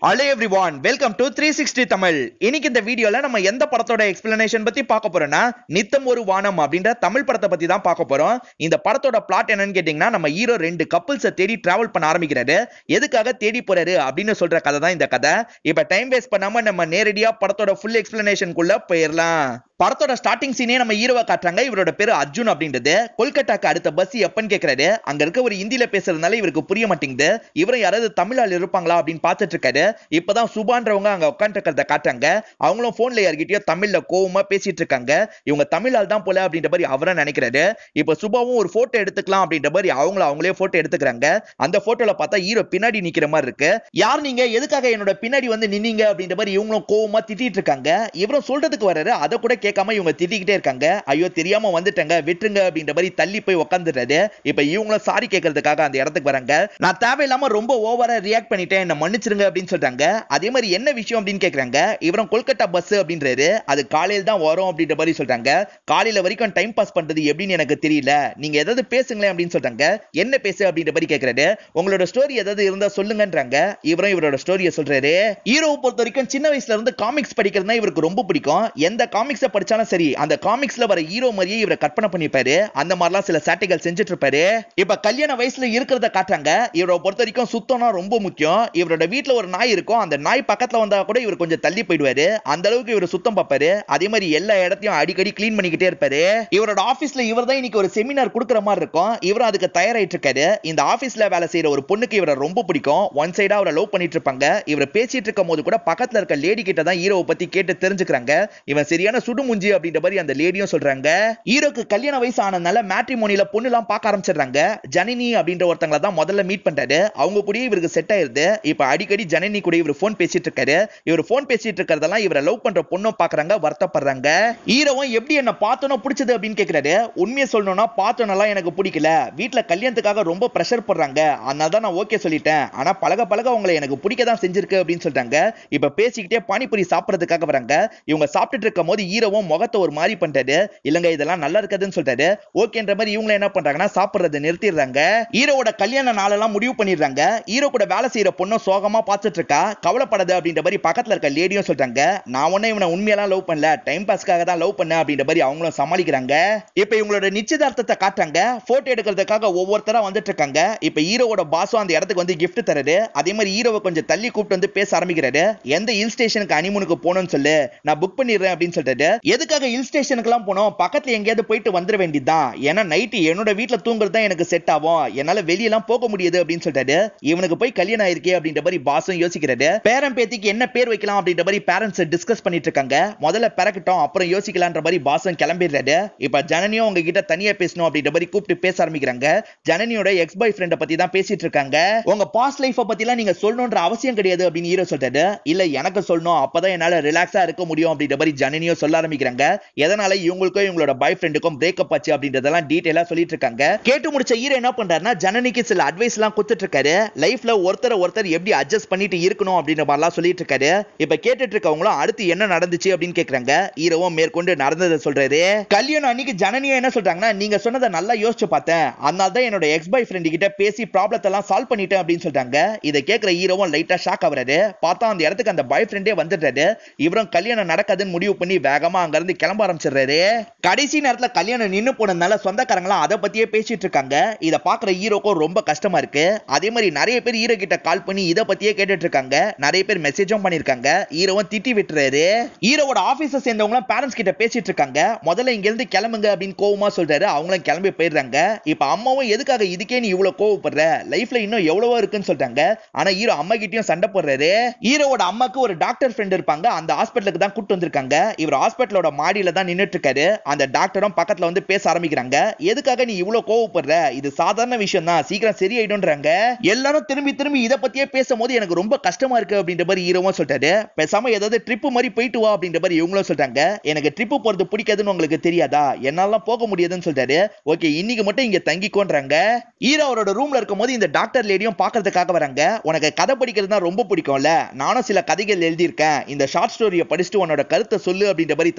hello everyone welcome to three sixty Tamil இன்னைக்கு இந்த வீடியோல நம்ம எந்த படத்தோட எக்ஸ்பிளனேஷன் பத்தி பார்க்க போறோம்னா நித்தம் ஒரு வானம் அப்படின்ற தமிழ் படத்தை பத்தி தான் பார்க்க போறோம் இந்த படத்தோட பிளாட் என்னன்னு கேட்டீங்கன்னா நம்ம ஹீரோ ரெண்டு கப்புள்ஸை தேடி டிராவல் பண்ண ஆரம்பிக்கிறாரு எதுக்காக தேடி போறாரு அப்படின்னு சொல்ற கதை தான் இந்த கதை இப்ப டைம் வேஸ்ட் பண்ணாம நம்ம நேரடியா படத்தோட ஃபுல் எக்ஸ்பிளனேஷனுக்குள்ள போயிடலாம் படத்தோட ஸ்டார்டிங் சீனே நம்ம ஹீரோவை காட்டுறாங்க இவரோட பேரு அர்ஜுன் அப்படின்றது கொல்கட்டாக்கு அடுத்த பஸ் எப்பன்னு கேக்குறாரு அங்க இருக்க ஒரு ஹிந்தில பேசுறதுனால இவருக்கு புரிய மாட்டேங்குது இவரும் யாராவது தமிழ் ஆள் இருப்பாங்களா அப்படின்னு பார்த்துட்டு இருக்காரு இப்பதான் சுபான்றவங்க அங்க உட்காந்து இருக்கிறத காட்டுறாங்க அவங்களும் போன்ல யார்கிட்டயோ தமிழ்ல கோவமா பேசிட்டு இருக்காங்க இவங்க தமிழ் ஆள் தான் போல அப்படின்ற மாதிரி அவரும் நினைக்கிறாரு இப்ப சுபாவும் ஒரு போட்டோ எடுத்துக்கலாம் அப்படின்ற மாதிரி அவங்கள அவங்களே போட்டோ எடுத்துக்கிறாங்க அந்த போட்டோல பார்த்தா ஹீரோ பின்னாடி நிக்கிற மாதிரி இருக்கு யார் நீங்க எதுக்காக என்னோட பின்னாடி வந்து நின்னீங்க அப்படின்ற மாதிரி இவங்களும் கோவமா திட்டிட்டு இருக்காங்க இவரும் சொல்றதுக்கு வர்றாரு அதை கூட கேட்காம இவங்க திட்டிக்கிட்டே இருக்காங்க ஐயோ தெரியாம வந்துட்டங்க விட்டுருங்க அப்படின்ற மாதிரி தள்ளி போய் உட்காந்துடுறாரு இப்ப இவங்களும் சாரி கேட்கறதுக்காக அந்த இடத்துக்கு வராங்க நான் தேவையில்லாம ரொம்ப ஓவரா ரியாக்ட் பண்ணிட்டேன் என்ன மன்னிச்சிருங்க அப்படின்னு சொல்றாங்க அதே மாதிரி என்ன விஷயம் அப்படின்னு கேக்குறாங்க இவரும் கொல்கட்டா பஸ் அப்படின்றாரு அது காலையில தான் வரும் அப்படின்ற மாதிரி சொல்றாங்க காலையில வரைக்கும் டைம் பாஸ் பண்றது எப்படின்னு எனக்கு தெரியல நீங்க ஏதாவது பேசுங்களேன் அப்படின்னு சொல்றாங்க என்ன பேசு அப்படின்ற மாதிரி கேக்குறாரு உங்களோட ஸ்டோரி ஏதாவது இருந்தா சொல்லுங்கன்றாங்க இவரும் இவரோட ஸ்டோரியை சொல்றாரு ஹீரோவை பொறுத்த வரைக்கும் சின்ன வயசுல இருந்து காமிக்ஸ் படிக்கிறதுனா இவருக்கு ரொம்ப பிடிக்கும் எந்த காமிக்ஸை படிச்சாலும் சரி அந்த காமிக்ஸ்ல வர ஹீரோ மாதிரியே இவரை கற்பனை பண்ணிப்பாரு அந்த மாதிரிலாம் சில சேட்டைகள் செஞ்சுட்டு இருப்பாரு இப்ப கல்யாண வயசுல இருக்கிறத காட்டுறாங்க இவரை பொறுத்த வரைக்கும் சுத்தம்னா ரொம்ப முக்கியம் இவரோட வீட்ல ஒரு நாய் இருக்கும் அந்த நாய் பக்கத்துல வந்தா கூட இவர் கொஞ்சம் தள்ளி போயிடுவாரு அந்த அளவுக்கு இவர் சுத்தம் பார்ப்பாரு அதே மாதிரி எல்லா இடத்தையும் அடிக்கடி க்ளீன் பண்ணிக்கிட்டே இருப்பாரு இவரோட ஆபீஸ்ல இவர் தான் இன்னைக்கு ஒரு செமினார் கொடுக்குற மாதிரி இருக்கும் இவரும் அதுக்கு தயாராயிட்டு இருக்காரு இந்த ஆபீஸ்ல வேலை செய்யற ஒரு பொண்ணுக்கு இவரை ரொம்ப பிடிக்கும் ஒன் சைடா அவரை லவ் பண்ணிட்டு இருப்பாங்க இவர் பேசிட்டு இருக்கும் போது கூட பக்கத்துல இருக்க லேடி கிட்ட தான் ஹீரோவை பத்தி கேட்டு தெரிஞ்சுக்கிறாங்க இவன் சரியான சுடுமுஞ்சி அப்படின்ற மாதிரி அந்த லேடியும் சொல்றாங்க ஹீரோக்கு கல்யாண வயசு ஆனதுனால மேட்ரிமோனில பொண்ணு எல்லாம் பார்க்க ஆரம்பிச்சிடுறாங்க ஜனனி அப்படின்ற ஒருத்தங்கள தான் முதல்ல மீட் பண்றாரு அவங்க கூட இவருக்கு செட் ஆயிருது இப்ப அடிக்கடி ஜனனி கூட இவர் போன் பேசிட்டு இருக்காரு இவர் போன் பேசிட்டு இருக்கிறதெல்லாம் இவரை லவ் பண்ற பொண்ணும் பாக்குறாங்க வருத்தப்படுறாங்க ஹீரோவும் எப்படி என்ன பார்த்தோம் பிடிச்சது அப்படின்னு கேக்குறாரு உண்மையை சொல்லணும்னா பார்த்தோன்னெல்லாம் எனக்கு பிடிக்கல வீட்ல கல்யாணத்துக்காக ரொம்ப ப்ரெஷர் போடுறாங்க அதனால தான் நான் ஓகே சொல்லிட்டேன் ஆனா பழக பழக உங்களை எனக்கு பிடிக்க தான் செஞ்சிருக்கு அப்படின்னு சொல்றாங்க இப்ப பேசிக்கிட்டே பானிபூரி சாப்பிடறதுக்காக வராங்க இவங்க சாப்பிட்டுட்டு இருக்கும் போது ஹீரோவும் முகத்தை ஒரு மாதிரி பண்றாரு இல்லங்க இதெல்லாம் நல்லா இருக்காதுன்னு சொல்றாரு ஓகேன்ற மாதிரி இவங்க என்ன பண்றாங்கன்னா சாப்பிடுறதை நிறுத்திடுறாங்க ஹீரோவோட கல்யாண நாளெல்லாம் முடிவு பண்ணிடுறாங்க ஹீரோ கூட வேலை செய்யற பொண்ணும் சோகமா பார்த்துட்டு இருக்கா கவலைப்படாது அப்படின்ற மாதிரி பக்கத்துல இருக்க லேடியும் சொல்றாங்க நான் ஒன்னும் இவனை உண்மையெல்லாம் லவ் பண்ணல டைம் பாஸ்க்காக தான் லவ் பண்ண அப்படின்ற மாதிரி அவங்களும் சமாளிக்கிறாங்க இப்ப இவங்களோட நிச்சயதார்த்தத்தை காட்டுறாங்க போட்டோ எடுக்கிறதுக்காக ஒவ்வொருத்தரா வந்துட்டு இருக்காங்க இப்ப ஹீரோவோட பாஸும் அந்த இடத்துக்கு வந்து gift தராரு அதே மாதிரி ஹீரோவை கொஞ்சம் தள்ளி கூப்பிட்டு வந்து பேச ஆரம்பிக்கிறாரு எந்த ஹில் ஸ்டேஷனுக்கு அனிமுனுக்கு போகணும்னு சொல்லு நான் புக் பண்ணிடுறேன் அப்படின்னு சொல்லிட்டு எதுக்காக ஹில் ஸ்டேஷனுக்கு எல்லாம் போனோம் பக்கத்துல எங்கேயாவது போயிட்டு வந்துட வேண்டியதுதான் ஏன்னா நைட்டு என்னோட வீட்ல தூங்குறது தான் எனக்கு செட் ஆகும் என்னால வெளியெல்லாம் போக முடியாது அப்படின்னு சொல்லிட்டாரு இவனுக்கு போய் கல்யாணம் ஆயிருக்கே அப்படின்ற மாதிரி பாஸும் யோசிக்கிறாரு பேரன் பேத்திக்கு என்ன பேர் வைக்கலாம் அப்படின்ற மாதிரி பேரண்ட்ஸ் டிஸ்கஸ் பண்ணிட்டு இருக்காங்க முதல்ல பிறக்கட்டும் அப்புறம் யோசிக்கலான்ற மாதிரி பாஸும் கிளம்பிடுறாரு இப்ப ஜனனியும் உங்ககிட்ட தனியா பேசணும் அப்படின்ற மாதிரி கூப்பிட்டு பேச ஆரம்பிக்கிறாங்க ஜனனியோட எக்ஸ் பாய் ஃப்ரெண்ட பத்தி தான் பேசிட்டு இருக்காங்க உங்க பாஸ்ட் லைஃப பத்தி எல்லாம் நீங்க சொல்லணும்ன்ற அவசியம் கிடையாது அப்படின்னு ஹீரோ சொல்றாரு இல்ல எனக்கு சொல்லணும் அப்பதான் என்னால ரிலாக்ஸா இருக்க முடியும் அப்படின்ற மாதிரி ஜனனியும் சொல்ல ஆரம்பிக்கிறாங்க எதனால இவங்களுக்கும் இவங்களோட பாய் ஃப்ரெண்டுக்கும் பிரேக்கப் ஆச்சு அப்படின்றதெல்லாம் டீடைலா சொல்லிட்டு இருக்காங்க கேட்டு முடிச்ச ஹீரோ என்ன பண்றாருன்னா ஜனனிக்கு சில அட்வைஸ் எல்லாம் கொடுத்துட்டு இருக்காரு லைஃப்ல ஒருத்தர் ஒருத்தர் எப்படி அட்ஜஸ்ட் பண்ணிட்டு இருக்கணும் அப்படின்ற மாதிரிலாம் சொல்லிட்டு இருக்காரு இப்ப கேட்டுட்டு இருக்கவங்களும் அடுத்து என்ன நடந்துச்சு அப்படின்னு கேக்குறாங்க ஹீரோவும் மேற்கொண்டு நடந்ததை சொல்றாரு கல்யாணம் அன்னைக்கு ஜனனியும் என்ன சொல்றாங்கன்னா நீங்க சொன்னதை நல்லா யோசிச்சு பார்த்தேன் அதனால தான் என்னோட எக்ஸ் பாய் ஃப்ரெண்ட் கிட்ட பேசி ப்ராப்ளத்தை எல்லாம் சால்வ் பண்ணிட்டேன் அப்படின்னு சொல்றாங்க இதை கேட்கிற ஹீரோவும் லைட்டா ஷாக் ஆகுறாரு பார்த்தா அந்த இடத்துக்கு அந்த பாய் ஃப்ரெண்டே வந்துடுறாரு இவரும் கல்யாணம் நடக்காதுன்னு முடிவு பண்ணி வேகமா அங்க இருந்து கிளம்ப ஆரம்பிச்சிடுறாரு கடைசி நேரத்துல கல்யாணம் நின்னு போனதுனால சொந்தக்காரங்களாம் அதை பத்தியே பேசிட்டு இருக்காங்க இத பாக்குற ஹீரோக்கும் ரொம்ப கஷ்டமா இருக்கு அதே மாதிரி நிறைய பேர் ஹீரோ கிட்ட கால் பண்ணி இத பத்தியே கேட்டுட்டு இருக்காங்க நிறைய பேர் மெசேஜும் பண்ணிருக்காங்க ஹீரோவும் திட்டி விட்டுறாரு ஹீரோவோட ஆபீஸ சேர்ந்தவங்க பேரண்ட்ஸ் கிட்ட பேசிட்டு இருக்காங்க முதல்ல இங்க இருந்து கிளம்புங்க அப்படின்னு கோவமா சொல்றாரு அவங்களும் கிளம்பி போயிடுறாங்க இப்ப அம்மாவும் எதுக்காக இதுக்கே நீ இவ்வளவு கோவப்படுற லைஃப்ல இன்னும் எவ்வளவோ இருக்குன்னு சொல்றாங்க ஆனா ஹீரோ அம்மா கிட்டயும் சண்டை போடுறாரு ஹீரோவோட அம்மாக்கு ஒரு டாக்டர் ஃப்ரெண்ட் இருப்பாங்க அந்த ஹாஸ்பிட்டலுக்கு தான் கூட்டு வந்திருக்காங்க இவர் ஹாஸ்பிட்டலோட மாடியில தான் நின்னுட்டு இருக்காரு அந்த டாக்டரும் பக்கத்துல வந்து பேச ஆரம்பிக்கிறாங்க எதுக்காக நீ இவ்வளவு கோவப்படுற இது சாதாரண விஷயம் தான் சீக்கிரம் சரியாயிடும்ன்றாங்க எல்லாரும் திரும்பி திரும்பி இத பத்தியே பேசும்போது எனக்கு ரொம்ப கஷ்டமா இருக்கு அப்படின்ற மாதிரி ஹீரோவும் சொல்லிட்டாரு பேசாம ஏதாவது ட்ரிப் மாதிரி போயிட்டு வா அப்படின்ற மாதிரி இவங்களும் சொல்றாங்க எனக்கு ட்ரிப் போறது பிடிக்காதுன்னு உங்களுக்கு தெரியாதா என்னாலாம் போக முடியாதுன்னு சொல்றாரு ஓகே இன்னைக்கு மட்டும் இங்க தங்கிக்கோன்றாங்க ஹீரோ அவரோட ரூம்ல இருக்கும்போது இந்த டாக்டர் லேடியும் பாக்குறதுக்காக வராங்க உனக்கு கதை படிக்கிறது தான் ரொம்ப பிடிக்கும்ல நானும் சில கதைகள் எழுதியிருக்கேன் இந்த ஷார்ட் ஸ்டோரியை படிச்சுட்டு உன்னோட கருத்தை சொல்லு அப்படின்ற மாதிரி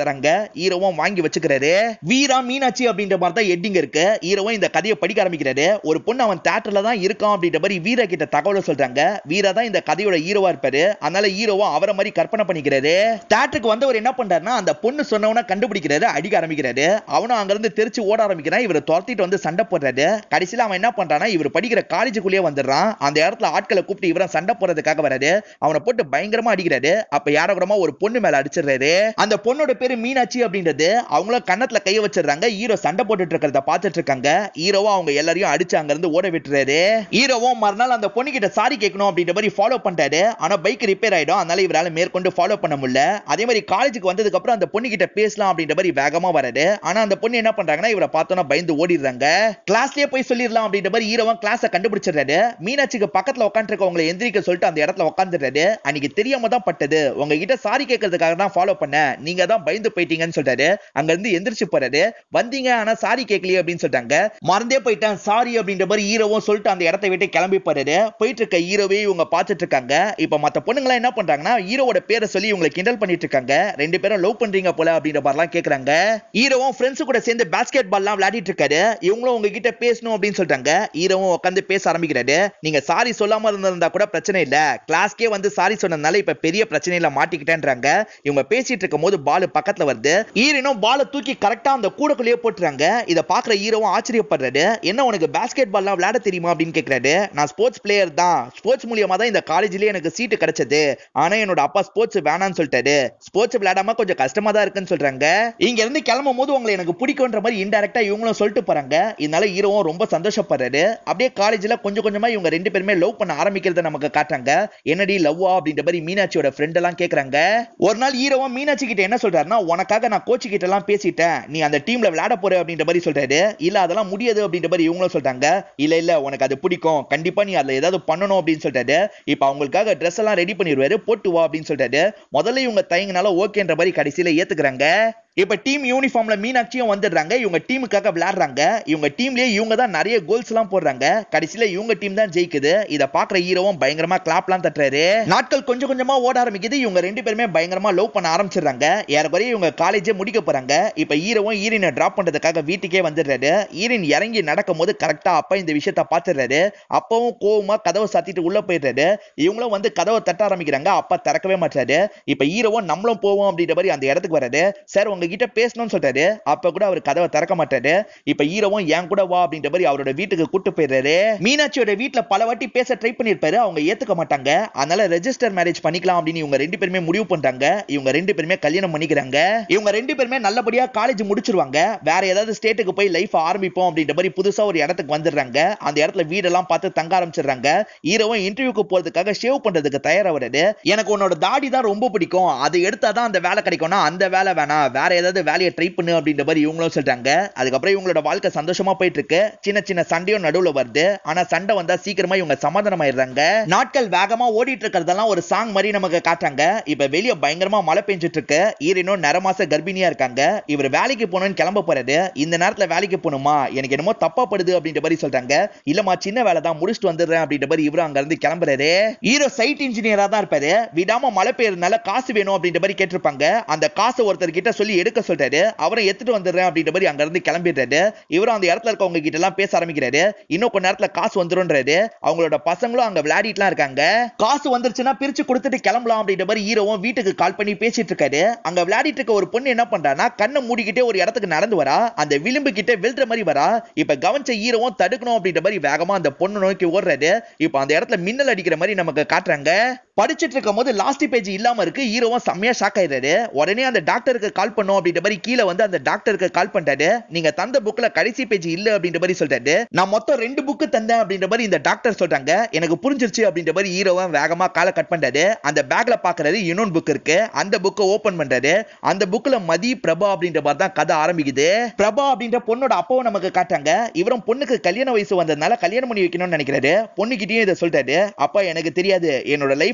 தராங்க ஹீரோவும் வாங்கி வச்சுக்கிறாரு வீரா மீனாட்சி அப்படின்ற மாதிரி தான் எட்டிங் இருக்கு ஹீரோவும் இந்த கதையை படிக்க ஆரம்பிக்கிறாரு ஒரு பொண்ணு அவன் தேட்டர்ல தான் இருக்கான் அப்படின்ற மாதிரி வீரா கிட்ட தகவலை சொல்றாங்க வீரா தான் இந்த கதையோட ஹீரோவா இருப்பாரு அதனால ஹீரோவும் அவரை மாதிரி கற்பனை பண்ணிக்கிறாரு தேட்டருக்கு வந்தவர் என்ன பண்றாருன்னா அந்த பொண்ணு சொன்னவன கண்டுபிடிக்கிறாரு அடிக்க ஆரம்பிக்கிறாரு அவனும் அங்க இருந்து தெரிச்சு ஓட ஆரம்பிக்கிறான் இவரை துரத்திட்டு வந்து சண்டை போடுறாரு கடைசியில அவன் என்ன பண்றான்னா இவர் படிக்கிற காலேஜுக்குள்ளேயே வந்துடுறான் அந்த இடத்துல ஆட்களை கூப்பிட்டு இவரை சண்டை போடுறதுக்காக வராரு அவனை போட்டு பயங்கரமா அடிக்கிறாரு அப்ப யாரோ ஒரு பொண்ணு மேல அடிச்சிடுறாரு அந்த பொண்ணோட பேரு மீனாட்சி அப்படின்றது அவங்களும் கன்னத்துல கைய வச்சிடுறாங்க ஹீரோ சண்டை போட்டுட்டு இருக்கிறத பார்த்துட்டு இருக்காங்க ஹீரோவும் அவங்க எல்லாரையும் அடிச்சு அங்க இருந்து ஓட விட்டுறாரு ஹீரோவும் மறுநாள் அந்த பொண்ணு கிட்ட சாரி கேட்கணும் அப்படின்ற மாதிரி ஃபாலோ பண்றாரு ஆனா பைக் ரிப்பேர் ஆயிடும் அதனால இவரால மேற்கொண்டு ஃபாலோ பண்ண முடியல அதே மாதிரி காலேஜுக்கு வந்ததுக்கு அப்புறம் அந்த பொண்ணு கிட்ட பேசலாம் அப்படின்ற மாதிரி வேகமா வராரு ஆனா அந்த பொண்ணு என்ன பண்றாங்கன்னா இவரை பார்த்தோன்னா பயந்து ஓடிடுறாங்க கிளாஸ்லயே போய் சொல்லிடலாம் அப்படின்ற மாதிரி ஹீரோவன் கிளாஸ கண்டுபிடிச்சிடுறாரு மீனாட்சிக்கு பக்கத்துல உட்காந்துருக்கவங்களை எந்திரிக்க சொல்லிட்டு அந்த இடத்துல உட்காந்துடுறாரு அன்னைக்கு தெரியாம தான் பட்டது உங்ககிட்ட சாரி கேட்கறதுக்காக தான் ஃபாலோ பண்ண நீங்க தான் பயந்து போயிட்டீங்கன்னு சொல்றாரு அங்க இருந்து எந்திரிச்சு போறாரு வந்தீங்க ஆனா சாரி கேட்கலையே அப்படின்னு சொல்றாங்க மறந்தே போயிட்டேன் சாரி அப்படின்ற மாதிரி ஹீரோவும் சொல்லிட்டு அந்த இடத்தை விட்டு கிளம்பி போறாரு போயிட்டு இருக்க ஹீரோவே இவங்க பார்த்துட்டு இருக்காங்க இப்ப மத்த பொண்ணுங்களா என்ன பண்றாங்கன்னா ஹீரோவோட பேரை சொல்லி இவங்களை கிண்டல் பண்ணிட்டு இருக்காங்க ரெண்டு பேரும் லவ் பண்றீங்க போல அப்படின்ற மாதிரிலாம் கேக்குறாங்க ஹீரோவும் ஃப்ரெண்ட்ஸ் கூட சேர்ந்து பாஸ்கெட் பால்லாம் விளையாடிட்டு இருக்காரு இவங்களும் உங்ககிட்ட பேசணும் அப்படின்னு சொல்றாங்க ஹீரோவும் உட்காந்து பேச ஆரம்பிக்கிறாரு நீங்க சாரி சொல்லாம இருந்திருந்தா கூட பிரச்சனை இல்ல கிளாஸ்க்கே வந்து சாரி சொன்னதுனால இப்ப பெரிய பிரச்சனையில மாட்டிக்கிட்டேன்றாங்க இவங்க பேசிட்டு இருக்கும் போது பால் பக்கத்துல வருது ஹீரோனும் பாலை தூக்கி கரெக்டா அந்த கூடக்குள்ளேயே போட்டுறாங்க இத பாக்குற ஹீரோவும் ஆச்சரியப்படுறாரு என்ன உனக்கு பாஸ்கெட் பால்லாம் விளையாட தெரியுமா அப்படின்னு கேக்குறாரு நான் ஸ்போர்ட்ஸ் பிளேயர் தான் ஸ்போர்ட்ஸ் மூலியமா தான் இந்த காலேஜ்லயே எனக்கு சீட்டு கிடைச்சது ஆனா என்னோட அப்பா ஸ்போர்ட்ஸ் வேணாம்னு சொல்லிட்டாரு ஸ்போர்ட்ஸ் விளையாடாம கொஞ்சம் கஷ்டமா தான் இருக்குன்னு சொல்றாங்க இங்க இருந்து கிளம்பும் போது உங்களை எனக்கு பிடிக்கும்ன்ற மாதிரி இன்டெரக்டா இவங்களும் சொல்லிட்டு போறாங்க இதனால ஹீரோவும் ரொம்ப சந்தோஷப்படுறாரு அப்படியே காலேஜ்ல கொஞ்சம் கொஞ்சமா இவங்க ரெண்டு பேருமே லவ் பண்ண ஆரம்பிக்கிறத நமக்கு காட்டுறாங்க என்னடி லவ்வா அப்படின்ற மாதிரி மீனாட்சியோட ஃப்ரெண்ட் எல்லாம் கேக்குறாங்க ஒரு நாள் ஹீரோவும் மீனாட்சி கிட்ட என்ன சொல்றாருன்னா உனக்காக நான் கோச்சு கிட்ட எல்லாம் பேசிட்டேன் நீ அந்த டீம்ல விளையாட போற அப்படின்ற மாதிரி சொல்றாரு இல்ல அதெல்லாம் முடியாது அப்படின்ற மாதிரி இவங்களும் சொல்றாங்க இல்ல இல்ல உனக்கு அது பிடிக்கும் கண்டிப்பா நீ அதுல ஏதாவது பண்ணணும் அப்படின்னு சொல்றாரு இப்ப அவங்களுக்காக ட்ரெஸ் எல்லாம் ரெடி பண்ணிடுவாரு போட்டு வா அப்படின்னு சொல்றாரு முதல்ல இவங்க தயங்கினால ஓகேன்ற மாதிரி கடைசியில ஏத்துக்கிறாங்க இப்ப டீம் யூனிஃபார்ம்ல மீனாட்சியும் வந்துடுறாங்க இவங்க டீமுக்காக விளையாடுறாங்க இவங்க டீம்லயே இவங்க தான் நிறைய கோல்ஸ் எல்லாம் போடுறாங்க கடைசியில இவங்க டீம் தான் ஜெயிக்குது இத பாக்குற ஹீரோவும் பயங்கரமா கிளாப்லாம் தட்டுறாரு நாட்கள் கொஞ்சம் கொஞ்சமா ஓட ஆரம்பிக்குது இவங்க ரெண்டு பேருமே பயங்கரமா லவ் பண்ண ஆரம்பிச்சிடுறாங்க ஏறக்குறைய இவங்க காலேஜே முடிக்க போறாங்க இப்ப ஹீரோவும் ஈரினை டிராப் பண்றதுக்காக வீட்டுக்கே வந்துடுறாரு ஈரின் இறங்கி நடக்கும் போது கரெக்டா அப்பா இந்த விஷயத்த பாத்துறாரு அப்பவும் கோவமா கதவை சாத்திட்டு உள்ள போயிடுறாரு இவங்களும் வந்து கதவை தட்ட ஆரம்பிக்கிறாங்க அப்பா திறக்கவே மாட்டாரு இப்ப ஹீரோவும் நம்மளும் போவோம் அப்படின்ற மாதிரி அந்த இடத்துக்கு வராரு சார் உங்ககிட்ட பேசணும்னு சொல்றாரு அப்ப கூட அவர் கதவை திறக்க மாட்டாரு இப்ப ஹீரோவும் என் கூட வா அப்படின்ற மாதிரி அவரோட வீட்டுக்கு கூட்டு போயிடுறாரு மீனாட்சியோட வீட்டுல பல வாட்டி பேச ட்ரை பண்ணிருப்பாரு அவங்க ஏத்துக்க மாட்டாங்க அதனால ரெஜிஸ்டர் மேரேஜ் பண்ணிக்கலாம் அப்படின்னு இவங்க ரெண்டு பேருமே முடிவு பண்றாங்க இவங்க ரெண்டு பேருமே கல்யாணம் பண்ணிக்கிறாங்க இவங்க ரெண்டு பேருமே நல்லபடியா காலேஜ் முடிச்சிருவாங்க வேற ஏதாவது ஸ்டேட்டுக்கு போய் லைஃப் ஆரம்பிப்போம் அப்படின்ற மாதிரி புதுசா ஒரு இடத்துக்கு வந்துடுறாங்க அந்த இடத்துல வீடெல்லாம் பார்த்து தங்க ஆரம்பிச்சிடுறாங்க ஹீரோவும் இன்டர்வியூக்கு போறதுக்காக ஷேவ் பண்றதுக்கு தயாராகிறாரு எனக்கு உன்னோட தாடி தான் ரொம்ப பிடிக்கும் அது எடுத்தாதான் அந்த வேலை கிடைக்கும்னா அந்த வேலை வேணாம் வேற ஏதாவது வேலையை ட்ரை பண்ணு அப்படின்ற மாதிரி இவங்களும் சொல்றாங்க அதுக்கப்புறம் இவங்களோட வாழ்க்கை சந்தோஷமா போயிட்டு இருக்கு சின்ன சின்ன சண்டையும் நடுவுல வருது ஆனா சண்டை வந்தா சீக்கிரமா இவங்க சமாதானம் ஆயிடுறாங்க நாட்கள் வேகமா ஓடிட்டு இருக்கிறதெல்லாம் ஒரு சாங் மாதிரி நமக்கு காட்டுறாங்க இப்ப வெளிய பயங்கரமா மழை பெஞ்சிட்டு இருக்கு ஈரனும் நர மாச கர்ப்பிணியா இருக்காங்க இவர் வேலைக்கு போகணும்னு கிளம்ப போறாரு இந்த நேரத்துல வேலைக்கு போகணுமா எனக்கு என்னமோ தப்பா படுது அப்படின்ற மாதிரி சொல்றாங்க இல்லம்மா சின்ன வேலை தான் முடிச்சுட்டு வந்துடுறேன் அப்படின்ற மாதிரி இவரும் அங்க இருந்து கிளம்புறாரு ஹீரோ சைட் இன்ஜினியரா தான் இருப்பாரு விடாம மழை பெய்யறதுனால காசு வேணும் அப்படின்ற மாதிரி கேட்டிருப்பாங்க அந்த காசை ஒருத்தர் கிட்ட சொல்லி எடுக்க சொல்றாரு அவரை எடுத்துட்டு வந்துடுறேன் அப்படின்ற மாதிரி அங்க இருந்து கிளம்பிடுறாரு இவரும் அந்த இடத்துல இருக்கவங்க கிட்ட எல்லாம் பேச ஆரம்பிக்கிறாரு இன்னும் கொஞ்ச நேரத்துல காசு வந்துரும்ன்றாரு அவங்களோட பசங்களும் அங்க விளையாடிட்டுலாம் இருக்காங்க காசு வந்துருச்சுன்னா பிரிச்சு கொடுத்துட்டு கிளம்பலாம் அப்படின்ற மாதிரி ஹீரோவும் வீட்டுக்கு கால் பண்ணி பேசிட்டு இருக்காரு அங்க விளையாடிட்டு இருக்க ஒரு பொண்ணு என்ன பண்றான்னா கண்ணை மூடிக்கிட்டே ஒரு இடத்துக்கு நடந்து வரா அந்த விளிம்பு கிட்ட விழுற மாதிரி வரா இப்ப கவனிச்ச ஹீரோவும் தடுக்கணும் அப்படின்ற மாதிரி வேகமா அந்த பொண்ணு நோக்கி ஓடுறாரு இப்ப அந்த இடத்துல மின்னல் அடிக்கிற மாதிரி நமக்கு காட்டுறாங்க படிச்சிட்டு இருக்கும் போது லாஸ்ட் பேஜ் இல்லாம இருக்கு ஹீரோவும் செம்மையா ஷாக் ஆயிடுறாரு உடனே அந்த டாக்டருக்கு கால் பண்ணும் அப்படின்ற மாதிரி கீழே வந்து அந்த டாக்டருக்கு கால் பண்றாரு நீங்க தந்த புக்ல கடைசி பேஜ் இல்ல அப்படின்ற மாதிரி சொல்றாரு நான் மொத்தம் ரெண்டு புக்கு தந்தேன் அப்படின்ற மாதிரி இந்த டாக்டர் சொல்றாங்க எனக்கு புரிஞ்சிருச்சு அப்படின்ற மாதிரி ஹீரோவும் வேகமா காலை கட் பண்றாரு அந்த பேக்ல பாக்குறாரு இன்னொன்னு புக் இருக்கு அந்த புக்கை ஓபன் பண்றாரு அந்த புக்ல மதி பிரபா அப்படின்ற மாதிரி தான் கதை ஆரம்பிக்குது பிரபா அப்படின்ற பொண்ணோட அப்பாவும் நமக்கு காட்டாங்க இவரும் பொண்ணுக்கு கல்யாண வயசு வந்ததுனால கல்யாணம் பண்ணி வைக்கணும்னு நினைக்கிறாரு பொண்ணுகிட்டயும் இதை சொல்றாரு அப்பா எனக்கு தெரியாது என்னோட லைஃப்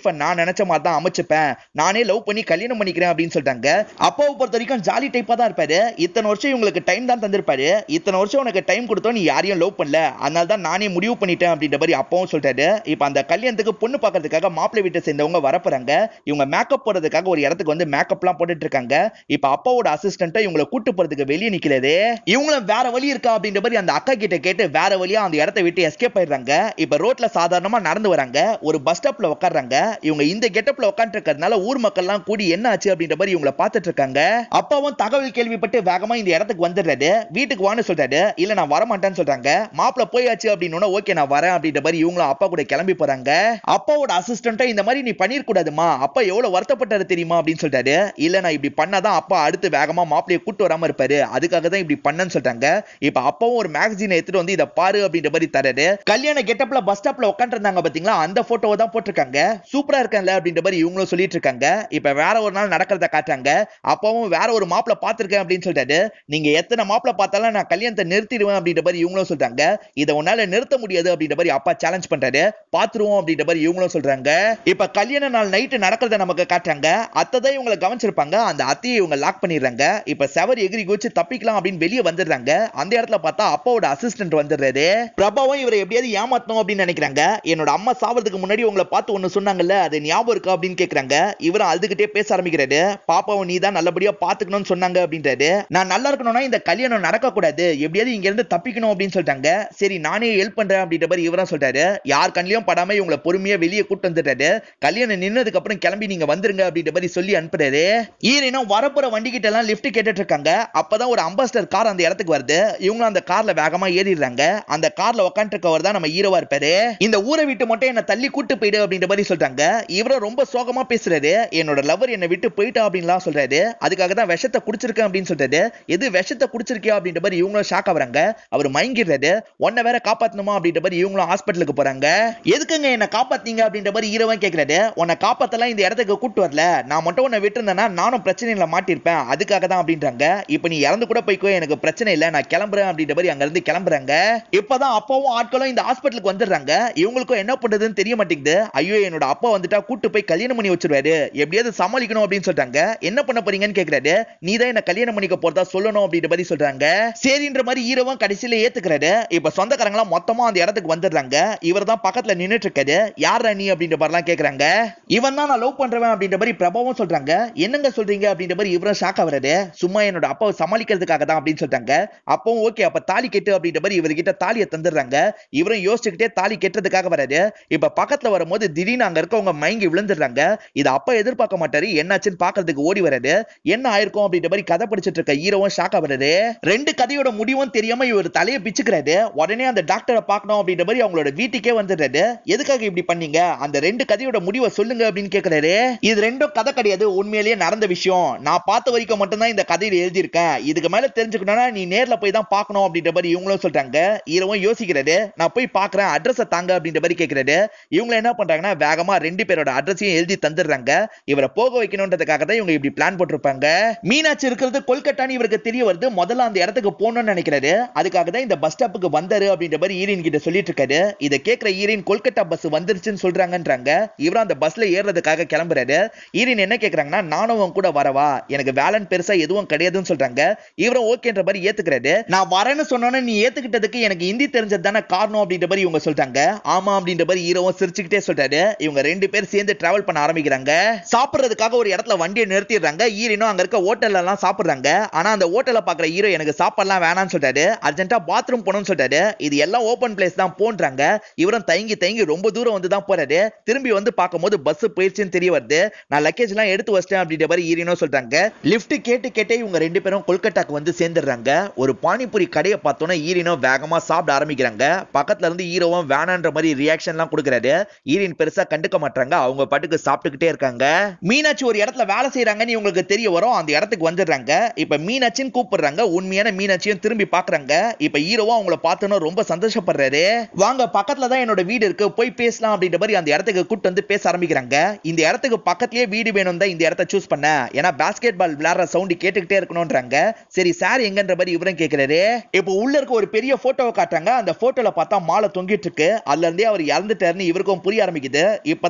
லைஃபை நான் நினைச்ச மாதிரி தான் அமைச்சுப்பேன் நானே லவ் பண்ணி கல்யாணம் பண்ணிக்கிறேன் அப்படின்னு சொல்லிட்டாங்க அப்பாவை பொறுத்த வரைக்கும் ஜாலி டைப்பா தான் இருப்பாரு இத்தனை வருஷம் இவங்களுக்கு டைம் தான் தந்திருப்பாரு இத்தனை வருஷம் உனக்கு டைம் கொடுத்தோம் நீ யாரையும் லவ் பண்ணல அதனால தான் நானே முடிவு பண்ணிட்டேன் அப்படின்ற மாதிரி அப்பாவும் சொல்லிட்டாரு இப்போ அந்த கல்யாணத்துக்கு பொண்ணு பார்க்கறதுக்காக மாப்பிள்ளை வீட்டை சேர்ந்தவங்க வரப்போறாங்க இவங்க மேக்கப் போறதுக்காக ஒரு இடத்துக்கு வந்து மேக்கப்லாம் போட்டுட்டு இருக்காங்க இப்போ அப்பாவோட அசிஸ்டன்ட்டை இவங்களை கூட்டு போறதுக்கு வெளியே நிக்கிறாரு இவங்களும் வேற வழி இருக்கா அப்படின்ற மாதிரி அந்த அக்கா கிட்ட கேட்டு வேற வழியா அந்த இடத்த விட்டு எஸ்கேப் ஆயிடுறாங்க இப்ப ரோட்ல சாதாரணமா நடந்து வராங்க ஒரு பஸ் ஸ்டாப்ல உட்கார்றாங்க இவங்க இந்த கெட்டப்ல உட்காந்துட்டு இருக்கிறதுனால ஊர் மக்கள்லாம் கூடி என்ன ஆச்சு அப்படின்ற மாதிரி இவங்களை பார்த்துட்டு இருக்காங்க அப்பாவும் தகவல் கேள்விப்பட்டு வேகமா இந்த இடத்துக்கு வந்துடுறாரு வீட்டுக்கு வான்னு சொல்றாரு இல்ல நான் வரமாட்டேன்னு சொல்றாங்க மாப்பிள்ள போயாச்சு அப்படின்னு ஓகே நான் வரேன் அப்படின்ற மாதிரி இவங்களும் அப்பா கூட கிளம்பி போறாங்க அப்பாவோட அசிஸ்டன்ட்டா இந்த மாதிரி நீ பண்ணிருக்கூடாதுமா அப்பா எவ்வளவு வருத்தப்பட்டாரு தெரியுமா அப்படின்னு சொல்றாரு இல்ல நான் இப்படி பண்ணாதான் அப்பா அடுத்து வேகமா மாப்பிளைய கூட்டு வராம இருப்பாரு அதுக்காக தான் இப்படி பண்ணேன்னு சொல்றாங்க இப்ப அப்பாவும் ஒரு மேகசினை எடுத்துட்டு வந்து இதை பாரு அப்படின்ற மாதிரி தராரு கல்யாண கெட்டப்ல பஸ் ஸ்டாப்ல உட்காந்துருந்தாங்க பாத்தீங்களா அந்த போட்டோவை தான் போட்டிருக்காங்க சூப்பரா இருக்கேன்ல அப்படின்ற மாதிரி இவங்களும் சொல்லிட்டு இருக்காங்க இப்ப வேற ஒரு நாள் நடக்கிறத காட்டுறாங்க அப்பாவும் வேற ஒரு மாப்பிள பாத்திருக்கேன் அப்படின்னு சொல்லிட்டாரு நீங்க எத்தனை மாப்பிள பார்த்தாலும் நான் கல்யாணத்தை நிறுத்திடுவேன் அப்படின்ற மாதிரி இவங்களும் சொல்றாங்க இதை உன்னால நிறுத்த முடியாது அப்படின்ற மாதிரி அப்பா சேலஞ்ச் பண்றாரு பாத்துருவோம் அப்படின்ற மாதிரி இவங்களும் சொல்றாங்க இப்ப கல்யாண நாள் நைட்டு நடக்கிறத நமக்கு காட்டுறாங்க அத்தை தான் இவங்களை கவனிச்சிருப்பாங்க அந்த அத்தையை இவங்க லாக் பண்ணிடுறாங்க இப்ப செவர் எகிரி குதிச்சு தப்பிக்கலாம் அப்படின்னு வெளியே வந்துடுறாங்க அந்த இடத்துல பார்த்தா அப்பாவோட அசிஸ்டன்ட் வந்துடுறாரு பிரபாவும் இவரை எப்படியாவது ஏமாத்தணும் அப்படின்னு நினைக்கிறாங்க என்னோட அம்மா சாவறதுக்கு முன்னாடி உங்களை பார்த்து ஒண்ணு சொன்னாங்கல்ல அது ஞாபகம் இருக்கா அப்படின்னு கேக்குறாங்க இவரும் அழுதுகிட்டே பேச ஆரம்பிக்கிறாரு பாப்பாவை நீ தான் நல்லபடியா பாத்துக்கணும்னு சொன்னாங்க அப்படின்றாரு நான் நல்லா இருக்கணும்னா இந்த கல்யாணம் நடக்க கூடாது எப்படியாவது இங்க இருந்து தப்பிக்கணும் அப்படின்னு சொல்லிட்டாங்க சரி நானே ஹெல்ப் பண்றேன் அப்படின்ற மாதிரி இவரும் சொல்றாரு யார் கண்ணிலையும் படாம இவங்களை பொறுமையா வெளியே கூட்டு வந்துட்டாரு கல்யாணம் நின்னதுக்கு அப்புறம் கிளம்பி நீங்க வந்துருங்க அப்படின்ற மாதிரி சொல்லி அனுப்புறாரு ஈரனும் வரப்போற வண்டி கிட்ட எல்லாம் லிஃப்ட் கேட்டுட்டு இருக்காங்க அப்பதான் ஒரு அம்பாஸ்டர் கார் அந்த இடத்துக்கு வருது இவங்களும் அந்த கார்ல வேகமா ஏறிடுறாங்க அந்த கார்ல உட்காந்துட்டு இருக்கவர் தான் நம்ம ஹீரோவா இருப்பாரு இந்த ஊரை விட்டு மட்டும் என்ன தள்ளி கூட்டு போயிடு அப்படின்ற மாதிரி சொல்றாங்க இவரும் ரொம்ப சோகமா பேசுறாரு என்னோட லவர் என்னை விட்டு போயிட்டா அப்படின்லாம் சொல்றாரு அதுக்காக தான் விஷத்தை குடிச்சிருக்கேன் அப்படின்னு சொல்றாரு எது விஷத்தை குடிச்சிருக்கியா அப்படின்ற மாதிரி இவங்களும் ஷாக் ஆகுறாங்க அவர் மயங்கிடுறாரு உன்னை வேற காப்பாத்தணுமா அப்படின்ற மாதிரி இவங்களும் ஹாஸ்பிட்டலுக்கு போறாங்க எதுக்குங்க என்ன காப்பாத்தீங்க அப்படின்ற மாதிரி ஹீரோவன் கேக்குறாரு உன்னை காப்பாத்தலாம் இந்த இடத்துக்கு கூட்டு வரல நான் மட்டும் உன்னை விட்டுருந்தேன்னா நானும் பிரச்சனையில மாட்டிருப்பேன் அதுக்காக தான் அப்படின்றாங்க இப்ப நீ இறந்து கூட போய்க்கோ எனக்கு பிரச்சனை இல்ல நான் கிளம்புறேன் அப்படின்ற மாதிரி அங்க இருந்து கிளம்புறாங்க இப்பதான் அப்பாவும் ஆட்களும் இந்த ஹாஸ்பிட்டலுக்கு வந்துடுறாங்க இவங்களுக்கும் என்ன பண்றதுன்னு தெரிய மாட்டேங்குது ஐயோ என்னோட அப்பா வந்துட்டா கூட்டு போய் கல்யாணம் பண்ணி வச்சிருவாரு எப்படியாவது சமாளிக்கணும் அப்படின்னு சொல்றாங்க என்ன பண்ண போறீங்கன்னு கேக்குறாரு நீ தான் என்ன கல்யாணம் பண்ணிக்க போறதா சொல்லணும் அப்படின்ற மாதிரி சொல்றாங்க சரின்ற மாதிரி ஹீரோவும் கடைசியில ஏத்துக்கிறாரு இப்ப சொந்தக்காரங்களாம் மொத்தமா அந்த இடத்துக்கு வந்துடுறாங்க இவர் தான் பக்கத்துல நின்னுட்டு இருக்காரு யாரா நீ அப்படின்ற மாதிரிலாம் கேக்குறாங்க இவன் தான் நான் லவ் பண்றவன் அப்படின்ற மாதிரி பிரபாவும் சொல்றாங்க என்னங்க சொல்றீங்க அப்படின்ற மாதிரி இவரும் ஷாக் ஆகுறாரு சும்மா என்னோட அப்பாவை சமாளிக்கிறதுக்காக தான் அப்படின்னு சொல்றாங்க அப்பவும் ஓகே அப்ப தாலி கெட்டு அப்படின்ற மாதிரி இவர்கிட்ட தாலியை தந்துடுறாங்க இவரும் யோசிச்சுக்கிட்டே தாலி கெட்டதுக்காக வராரு இப்ப பக்கத்துல வரும்போது திடீர்னு அங்க இருக்கவங்க மயங்கி விழுந்துடுறாங்க இது அப்பா எதிர்பார்க்க மாட்டாரு என்னாச்சுன்னு பாக்குறதுக்கு ஓடி வராரு என்ன ஆயிருக்கும் அப்படின்ற மாதிரி கதை படிச்சிட்டு இருக்க ஹீரோவும் ஷாக் ஆகுறாரு ரெண்டு கதையோட முடிவும் தெரியாம இவர் தலையை பிச்சுக்கிறாரு உடனே அந்த டாக்டரை பார்க்கணும் அப்படின்ற மாதிரி அவங்களோட வீட்டுக்கே வந்துடுறாரு எதுக்காக இப்படி பண்ணீங்க அந்த ரெண்டு கதையோட முடிவை சொல்லுங்க அப்படின்னு கேக்குறாரு இது ரெண்டும் கதை கிடையாது உண்மையிலேயே நடந்த விஷயம் நான் பார்த்த வரைக்கும் மட்டும்தான் இந்த கதையில எழுதியிருக்கேன் இதுக்கு மேல தெரிஞ்சுக்கணும்னா நீ நேர்ல போய் தான் பார்க்கணும் அப்படின்ற மாதிரி இவங்களும் சொல்றாங்க ஹீரோவும் யோசிக்கிறாரு நான் போய் பார்க்கறேன் அட்ரஸை தாங்க அப்படின்ற மாதிரி கேக்குறாரு இவங்க என்ன பண்றாங்கன்னா வேகமா ரெண்டு பேரோட அட்ரஸையும் எழுதி தந்துடுறாங்க இவரை போக வைக்கணுன்றதுக்காக தான் இவங்க இப்படி பிளான் போட்டிருப்பாங்க மீனாட்சி இருக்கிறது கொல்கட்டான்னு இவருக்கு தெரிய வருது முதல்ல அந்த இடத்துக்கு போகணும்னு நினைக்கிறாரு அதுக்காக தான் இந்த பஸ் ஸ்டாப்புக்கு வந்தாரு அப்படின்ற மாதிரி ஈரின் கிட்ட சொல்லிட்டு இருக்காரு இதை கேட்கிற ஈரின் கொல்கட்டா பஸ் வந்துருச்சுன்னு சொல்றாங்கன்றாங்க இவரும் அந்த பஸ்ல ஏறுறதுக்காக கிளம்புறாரு ஈரின் என்ன கேக்குறாங்கன்னா நானும் உன் கூட வரவா எனக்கு வேலன் பெருசா எதுவும் கிடையாதுன்னு சொல்றாங்க இவரும் ஓகேன்ற மாதிரி ஏத்துக்கிறாரு நான் வரேன்னு சொன்னோன்னே நீ ஏத்துக்கிட்டதுக்கு எனக்கு ஹிந்தி தெரிஞ்சது தானே காரணம் அப்படின்ற மாதிரி இவங்க சொல்றாங்க ஆமா அப்படின்ற மாதிரி ஹீரோவும் சிரிச்சுக்கிட்டே சொல்றாரு இவங்க ரெண்டு பேர் சேர்ந்து டிராவல் பண்ண ஆரம்பிக்கிறாங்க சாப்பிடுறதுக்காக ஒரு இடத்துல வண்டியை நிறுத்திடுறாங்க ஈரினும் அங்க இருக்க ஹோட்டல்ல எல்லாம் சாப்பிடுறாங்க ஆனா அந்த ஹோட்டல்ல பாக்குற ஹீரோ எனக்கு சாப்பாடுலாம் வேணாம்னு சொல்றாரு அர்ஜென்ட்டா பாத்ரூம் போகணும்னு சொல்றாரு இது எல்லாம் ஓபன் பிளேஸ் தான் போன்றாங்க இவரும் தயங்கி தயங்கி ரொம்ப தூரம் வந்து தான் போறாரு திரும்பி வந்து பார்க்கும்போது பஸ் போயிடுச்சுன்னு தெரிய வருது நான் லக்கேஜ் எல்லாம் எடுத்து வச்சிட்டேன் அப்படின்ற மாதிரி ஈரினோ சொல்றாங்க லிஃப்ட் கேட்டு கேட்டே இவங்க ரெண்டு பேரும் கொல்கட்டாக்கு வந்து சேர்ந்துடுறாங்க ஒரு பானிபூரி கடையை பார்த்தோன்னே ஈரினோ வேகமா சாப்பிட ஆரம்பிக்கிறாங்க பக்கத்துல இருந்து ஹீரோவும் வேணான்ற மாதிரி ரியாக்ஷன்லாம் கொடுக்குறாரு ஈரின் பெருசா கண்டுக்க மாட்டாங்க அவங்க பாட்டுக்கு சாப்பிட்டுக்கிட்டே இருக்காங்க மீனாட்சி ஒரு இடத்துல வேலை செய்யறாங்கன்னு இவங்களுக்கு தெரிய வரும் அந்த இடத்துக்கு வந்துடுறாங்க இப்ப மீனாட்சின்னு கூப்பிடுறாங்க உண்மையான மீனாட்சியும் திரும்பி பாக்குறாங்க இப்ப ஹீரோவும் அவங்கள பார்த்தோன்னு ரொம்ப சந்தோஷப்படுறாரு வாங்க பக்கத்துல தான் என்னோட வீடு இருக்கு போய் பேசலாம் அப்படின்ற மாதிரி அந்த இடத்துக்கு கூட்டு வந்து பேச ஆரம்பிக்கிறாங்க இந்த இடத்துக்கு பக்கத்துலயே வீடு வேணும் தான் இந்த இடத்த சூஸ் பண்ண ஏன்னா பாஸ்கெட் பால் விளையாடுற சவுண்ட் கேட்டுக்கிட்டே இருக்கணும்ன்றாங்க சரி சார் எங்கன்ற மாதிரி இவரும் கேக்குறாரு இப்போ உள்ள இருக்க ஒரு பெரிய போட்டோவை காட்டுறாங்க அந்த போட்டோல பார்த்தா மாலை தொங்கிட்டு இருக்கு அதுல இருந்தே அவர் இறந்துட்டாருன்னு இவருக்கும் புரிய ஆரம்பிக்குது இப்பதான்